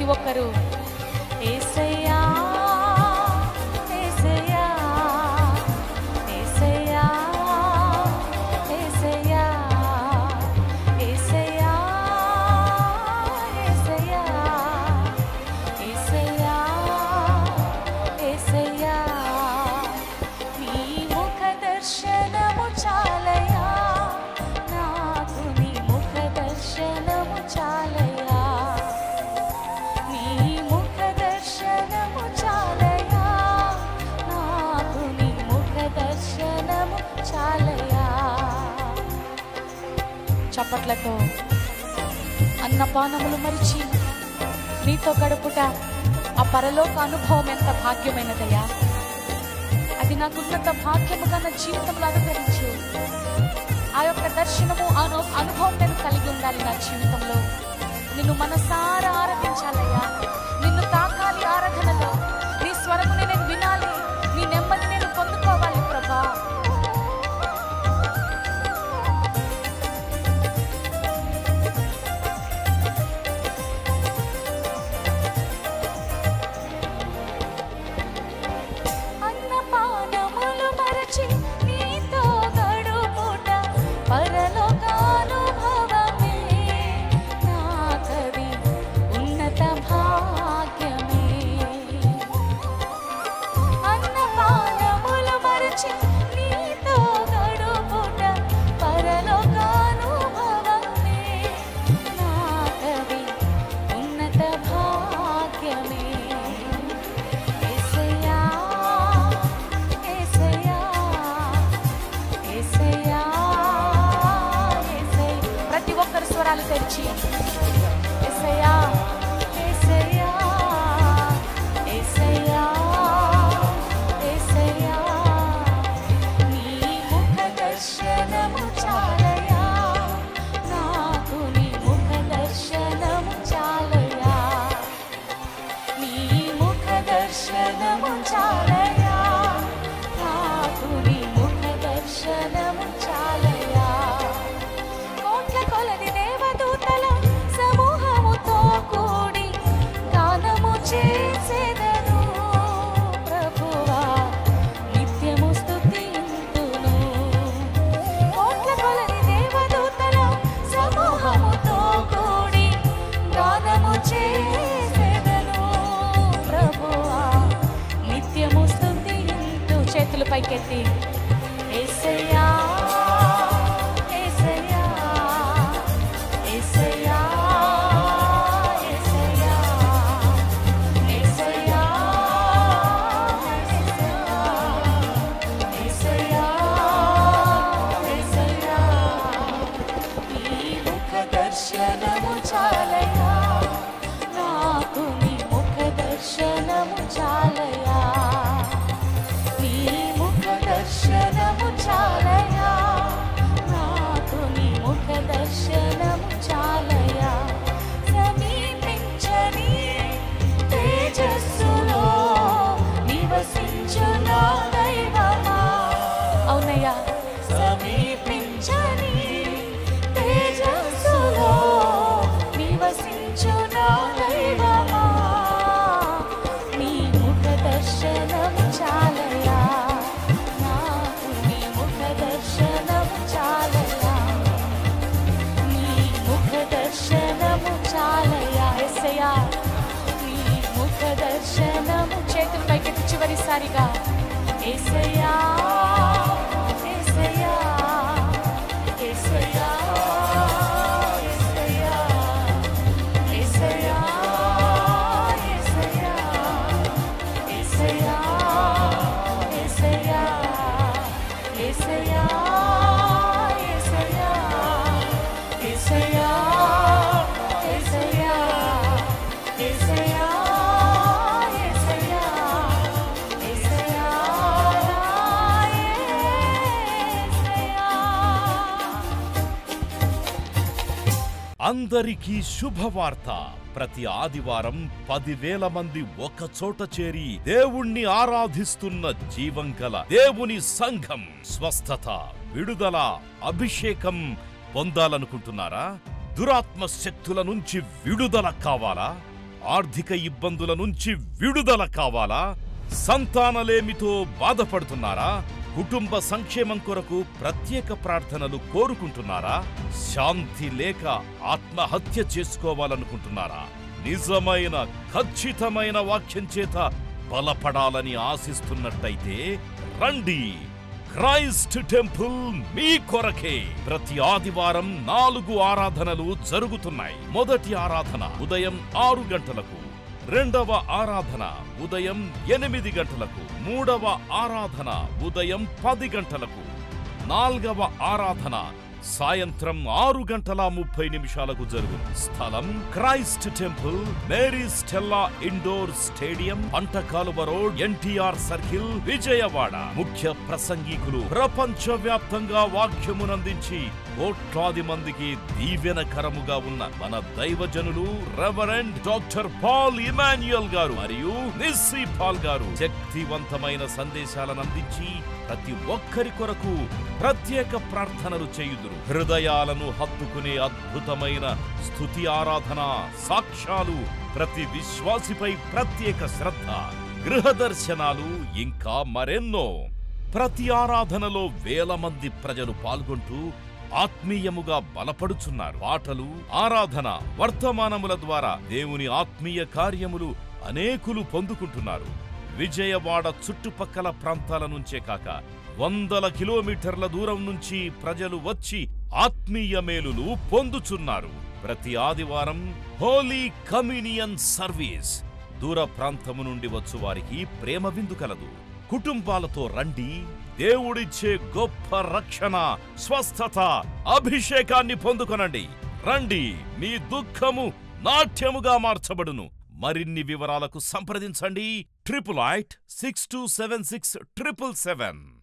ఒక్కరు ఏసయ్యా ఏసయ్యా ఏసయ్యా ఏసయ్యా ఏసయ్యా ఏసయ్యా ఏసయ్యా ఏసయ్యా నీ ముఖ దర్శనము చాలయా నాకు నీ ముఖ దర్శనము చాలయా నీ ముఖ దర్శనము చాలయా నాకు నీ ముఖ దర్శనము చాలయా చప్పట్లతో అన్నపానములు మరిచి నీతో గడుపుట ఆ పరలోక అనుభవం ఎంత భాగ్యమైనదయ్యా అది నాకున్నంత భాగ్యముగా నా జీవితంలో అనుభవించు ఆ యొక్క దర్శనము ఆ అను- అనుభవం నేను కలిగి ఉండాలి నా జీవితంలో నిన్ను మనసారా ఆరాధించాలయ్యా నిన్ను తాకాలి ఆరాధనలో నీ స్వరముని నేను వినాలి నీ నెమ్మది నేను పొందుకోవాలి ప్రభా అన్నపానములు మరచి నీతో గడుపుట పరలోకానుభవమే నాకది ఉన్నత భాగ్యమే అన్నపానములు మరచి నీతో గడుపుట పరలోకానుభవమే నాకది ఉన్నత భాగ్యమే యేసయ్యా యేసయ్యా యేసయ్యా యేసయ్య ప్రతి ఒక్కరు స్వరాలు తెరిచి యేసయ్యా యేసయ్యా యేసయ్యా యేసయ్యా నీ ముఖ దర్శనము చాలయా నాకు నీ ముఖ దర్శనము చాలయా నీ ముఖ దర్శనము చాలయా నాకు నీ ముఖ దర్శనము చాలయా కోట్ల కొలది దేవదూతల సమూహముతో కూడి గానము చేసేదను ప్రభువా నిత్యము స్తుతింతును కోట్ల కొలది దేవదూతల సమూహముతో కూడి గానము చేసేదను ప్రభువా నిత్యము స్తుతింతు చేతులు పైకెత్తి యేసయ్యా యేసయ్యా యేసయ్యా యేసయ్యా యేసయ్యా యేసయ్యా యేసయ్యా నీ ముఖ దర్శనము చాలయా నాకు నీ ముఖ దర్శనము చాలయా నీ ముఖ దర్శనము చాలయా నాకు నీ ముఖ దర్శనము చాలయా సమీపించని తేజస్సులో నివసించు నా దైవమా అవునయ్యా సమీపించని తేజస్సులో నివసించు నా దైవమా నీ ముఖ దర్శనము చాలయా నాకు నీ ముఖ దర్శనము చాలయా నీ ముఖ దర్శనము చాలయా ఎస్సయ్యా నీ ముఖ దర్శనము చేతులు పైకెత్తి చివరిసారిగా ఏసయ్యా ఏసయ్యా ఏసయ్యా ఏసయ్యా ఏసయ్యా ఏసయ్యా ఏసయ్యా ఏసయ్యా ఏసయ్యా ఏసయ్యా ఏసయ్యా ఏసయ్యా ఏసయ్యా ఏసయ్యా ఏసయ్యా అందరికీ శుభవార్త ప్రతి ఆదివారం పదివేల మంది ఒక చోట చేరి దేవుణ్ణి ఆరాధిస్తున్న జీవం గల దేవుని సంఘం స్వస్థత విడుదల అభిషేకం పొందాలనుకుంటున్నారా దురాత్మ శక్తుల నుంచి విడుదల కావాలా ఆర్థిక ఇబ్బందుల నుంచి విడుదల కావాలా సంతానలేమితో బాధపడుతున్నారా కుటుంబ సంక్షేమం కొరకు ప్రత్యేక ప్రార్థనలు కోరుకుంటున్నారా శాంతి లేక ఆత్మహత్య చేసుకోవాలనుకుంటున్నారా నిజమైన ఖచ్చితమైన వాక్యం చేత బలపడాలని ఆశిస్తున్నట్టయితే రండి క్రైస్ట్ టెంపుల్ మీ కొరకే ప్రతి ఆదివారం నాలుగు ఆరాధనలు జరుగుతున్నాయి మొదటి ఆరాధన ఉదయం ఆరు గంటలకు రెండవ ఆరాధన ఉదయం ఎనిమిది గంటలకు మూడవ ఆరాధన ఉదయం పది గంటలకు నాల్గవ ఆరాధన సాయంత్రం ఆరు గంటల ముప్పై నిమిషాలకు జరుగును స్థలం Christ temple Mary Stella indoor stadium Pantakaluva road NTR circle Vijayawada ముఖ్య ప్రసంగికులు ప్రపంచ వ్యాప్తంగా వాక్యమునందించి కోట్లాది మందికి దీవెనకరముగా ఉన్న మన దైవజనులు రెవరెండ్ డాక్టర్ పాల్ ఇమాన్యుయల్ గారు మరియు నిస్సీ పాల్ గారు శక్తివంతమైన సందేశాలను అందించి ప్రతి ఒక్కరి కొరకు ప్రత్యేక ప్రార్థనలు చేయుదురు హృదయాలను హత్తుకునే అద్భుతమైన స్థుతి ఆరాధన సాక్ష్యాలు ప్రతి విశ్వాసిపై ప్రత్యేక శ్రద్ధ గృహ దర్శనాలు ఇంకా మరెన్నో ప్రతి ఆరాధనలో వేల మంది ప్రజలు పాల్గొంటూ ఆత్మీయముగా బలపడుచున్నారు పాటలు ఆరాధన వర్తమానముల ద్వారా దేవుని ఆత్మీయ కార్యములు అనేకులు పొందుకుంటున్నారు విజయవాడ చుట్టుపక్కల ప్రాంతాల నుంచే కాక వందల కిలోమీటర్ల దూరం నుంచి ప్రజలు వచ్చి ఆత్మీయ మేలులు పొందుచున్నారు ప్రతి ఆదివారం హోలీ కమ్యూనియన్ సర్వీస్ దూర ప్రాంతము నుండి వచ్చు వారికి ప్రేమ విందు కలదు కుటుంబాలతో రండి దేవుడిచ్చే గొప్ప రక్షణ స్వస్థత అభిషేకాన్ని పొందుకొనండి రండి మీ దుఃఖము నాట్యముగా మార్చబడును మరిన్ని వివరాలకు సంప్రదించండి triple eight six two seven six triple seven